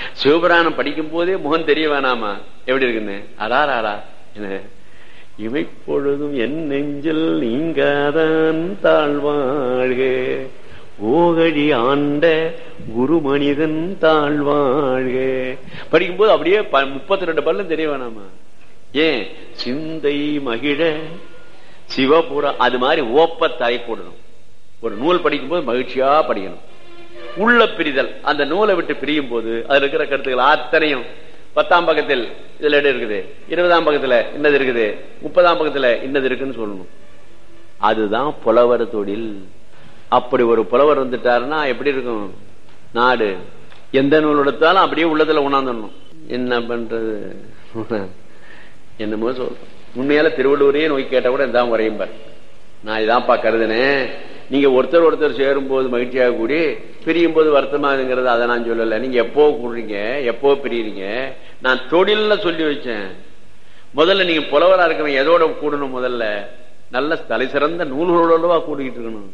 சிவபுராணம் படிக்கும் போதே முகம் தெரிய வேணாமா எப்படி இருக்குன்னு அடாராடா என்ன இமைப்பொழுதும் என் நெஞ்சில் நீங்காதான் தாழ்வாழ்க ஓகழி ஆண்ட குரு மனிதன் தாழ்வாழ்க படிக்கும்போது அப்படியே முப்பத்தி ரெண்டு பல்லும் தெரிய வேணாமா ஏன் சிந்தை மகிழ சிவபுரா அது மாதிரி ஓப்ப தலை போடணும் ஒரு நூல் படிக்கும்போது மகிழ்ச்சியா படிக்கணும் உள்ள பிரிதல் அந்த நூலை விட்டு பிரியும் போது அதுல இருக்கிற கருத்துக்கள் அத்தனையும் பத்தாம் பக்கத்தில் இதுல இடம் இருக்குது இருபதாம் பக்கத்துல இன்னது இருக்குது முப்பதாம் பக்கத்துல இன்னது இருக்குன்னு சொல்லணும் அதுதான் புலவர் தொழில் அப்படி ஒரு புலவர் வந்துட்டாருன்னா எப்படி இருக்கும் நாடு எந்த நூல் எடுத்தாலும் அப்படியே உள்ளத்துல உணர்ந்துடணும் என்ன பண்றது என்னமோ சொல்றோம் உண்மையால திருவள்ளூரையே நோய் கேட்ட கூட இதான் உரையும் பாரு நான் இதான்ப்பா கருதுனேன் நீங்க ஒருத்தர் ஒருத்தர் சேரும் போது மகிழ்ச்சியாக கூடி பிரியும் போது வருத்தமாகுங்கிறது அதை நான் சொல்லல நீங்க எப்போ கூடுறீங்க எப்போ பிரியுறீங்க நான் தொழில்ல சொல்லி வச்சேன் முதல்ல நீங்க புலவரா இருக்கவங்க எதோட கூடணும் முதல்ல நல்ல தலை சிறந்த நூல்களோடவா கூடிக்கிட்டு இருக்கணும்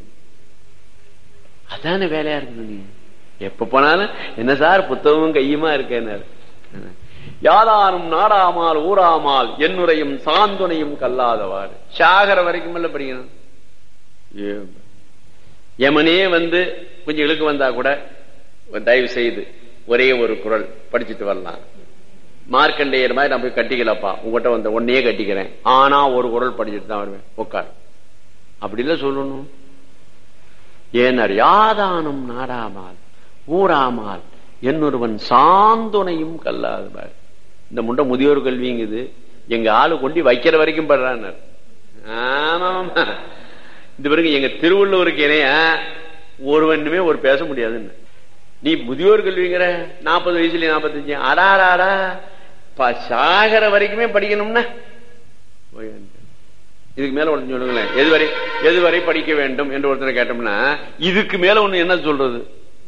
அதான வேலையா இருக்கணும் நீங்க எப்ப போனாலும் என்ன சார் புத்தகமும் கையுமா இருக்கேன் யாதாரும் நாடாமால் ஊராமால் என்னுரையும் சாந்துணையும் கல்லாதவாறு சாகர வரைக்கும் இல்ல படிக்கணும் யமனே வந்து கொஞ்சம் இழுக்கு வந்தா கூட தயவு செய்து ஒரே ஒரு குரல் படிச்சுட்டு வரலாம் மார்க்கண்டேயர் மாதிரி நான் போய் கட்டிக்கலப்பா உங்ககிட்ட வந்த ஒன்னையே கட்டிக்கிறேன் ஆனா ஒரு குரல் படிச்சுட்டு தான் வருவேன் உட்கார் அப்படி இல்ல சொல்லணும் ஏனர் யாதானும் நாடாமால் ஊராமால் என்னொருவன் சாந்துணையும் கல்லாதவார் இந்த முண்டை முதியோர் கல்விங்குது எங்க ஆளு கொண்டு வைக்கிற வரைக்கும் படுறான் ஆமா இந்த பிறகு எங்க திருவள்ளுவருக்கு இணைய ஒருவனுமே ஒரு பேச முடியாதுன்னு நீ முதியோர் கல்விங்கிற நாற்பது வயசுல நாற்பத்தஞ்சு அடாராடா சாகர வரைக்குமே படிக்கணும்னா இதுக்கு மேல ஒன்று சொல்லுங்களேன் எதுவரை எதுவரை படிக்க வேண்டும் என்று ஒருத்தரை கேட்டோம்னா இதுக்கு மேல ஒண்ணு என்ன சொல்றது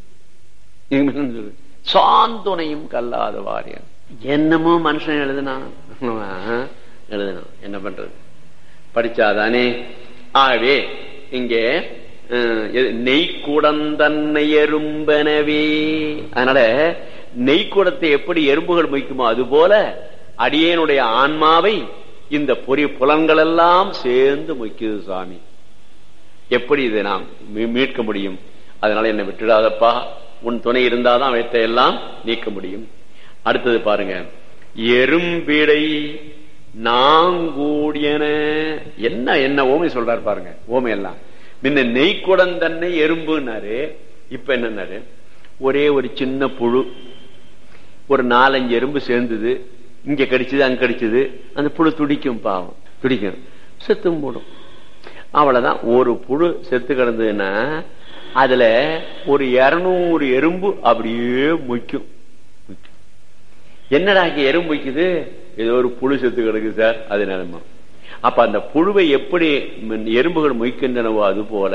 சாந்துணையும் கல்லாத வாரியன் என்னமோ மனுஷன் எழுதுனான் எழுதுனான் என்ன பண்றது படிச்சாதானே ஆகவே இங்கே நெய்க்குடந்தன்னை எறும்பனவே அதனால நெய்க்குடத்தை எப்படி எறும்புகள் மொய்க்குமோ அது போல அடியேனுடைய ஆன்மாவை இந்த பொறி புலன்கள் எல்லாம் சேர்ந்து மொய்க்குது சுவாமி எப்படி இதை நாம் மீட்க முடியும் அதனால என்னை விட்டுடாதப்பா உன் துணை இருந்தாதான் அவற்றை எல்லாம் நீக்க முடியும் அடுத்தது பாருங்க எறும்பிடை நாங்கூடியன என்ன என்ன ஓமை சொல்றாரு பாருங்க ஓமை எல்லாம் முன்ன நெய்க்குடம் தன்னை எறும்புனாரு இப்ப என்னன்னாரு ஒரே ஒரு சின்ன புழு ஒரு நாலஞ்சு எறும்பு சேர்ந்தது இங்க கடிச்சது அங்க கடிச்சது அந்த புழு துடிக்கும் பாவம் துடிக்கும் செத்தும் போடும் அவ்வளவுதான் ஒரு புழு செத்து கிடந்ததுன்னா அதுல ஒரு இருநூறு எறும்பு அப்படியே முய்க்கும் என்னடா எறும்பு வைக்குது ஏதோ ஒரு புழு செத்து கிடக்கு சார் அது நிலைமை அப்ப அந்த புழுவை எப்படி எறும்புகள் மொய்க்கின்றனவோ அது போல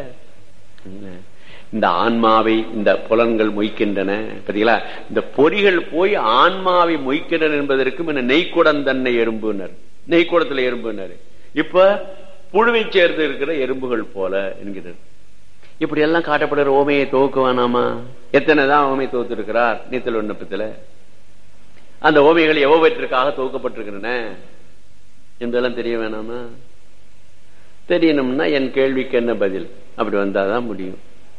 இந்த ஆன்மாவை இந்த புலன்கள் மொய்க்கின்றன பாத்தீங்களா இந்த பொறிகள் போய் ஆன்மாவை மொய்க்கின்றன என்பதற்கு என்ன நெய்க்குடம் தன்னை எறும்புனர் நெய்க்குடத்துல எறும்புனர் இப்ப புழுவை சேர்ந்து இருக்கிற எறும்புகள் போல என்கிறார் இப்படி எல்லாம் காட்டப்படுற ஓமையை துவக்க வேணாமா எத்தனைதான் ஓமை துவத்து இருக்கிறார் நீத்தல் விண்ணப்பத்துல அந்த ஓமைகள் எவ்வளவற்றிற்காக துவக்கப்பட்டிருக்கின்றன என்பதெல்லாம் தெரிய வேணாமா தெரியணும்னா என் கேள்விக்கு என்ன பதில் அப்படி வந்தாதான் முடியும்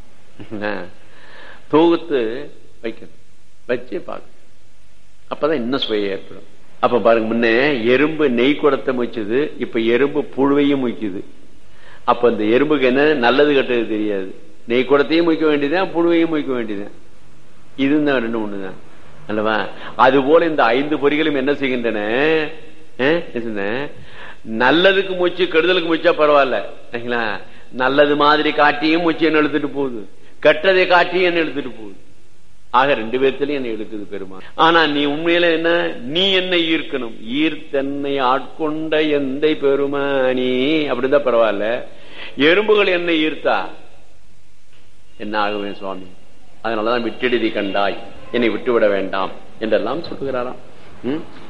தொகுத்து வைக்கணும் வச்சு பார்க்கணும் அப்பதான் இன்னும் சுவைய ஏற்படும் அப்ப பாருங்க முன்ன எறும்பு நெய் குடத்தை முய்ச்சது இப்ப எறும்பு புழுவையும் முய்க்குது அப்ப இந்த எறும்புக்கு என்ன நல்லது கெட்டது தெரியாது நெய் குடத்தையும் முய்க்க வேண்டியதுதான் புழுவையும் முய்க்க வேண்டியதுதான் இதுதான் ரெண்டு ஒண்ணுதான் அல்லவா அது போல இந்த ஐந்து பொறிகளும் என்ன செய்கின்றன நல்லதுக்கு மூச்சு கெடுதலுக்கு மூச்சா பரவாயில்ல நல்லது மாதிரி காட்டியும் மூச்சு என்ன எழுத்துட்டு போகுது கெட்டதை காட்டியும் என்ன எழுத்துட்டு போகுது ஆக ரெண்டு பேர்த்திலையும் என்ன இழுக்குது பெருமா ஆனா நீ உண்மையில என்ன நீ என்ன ஈர்க்கணும் ஈர்த்தன்னை ஆட்கொண்ட எந்த பெருமானி அப்படிதான் பரவாயில்ல எறும்புகள் என்ன ஈர்த்தா என்ன ஆகுவேன் சுவாமி அதனாலதான் விட்டெழுதி கண்டாய் என்னை விட்டுவிட வேண்டாம் என்றெல்லாம் சொல்லுகிறாராம்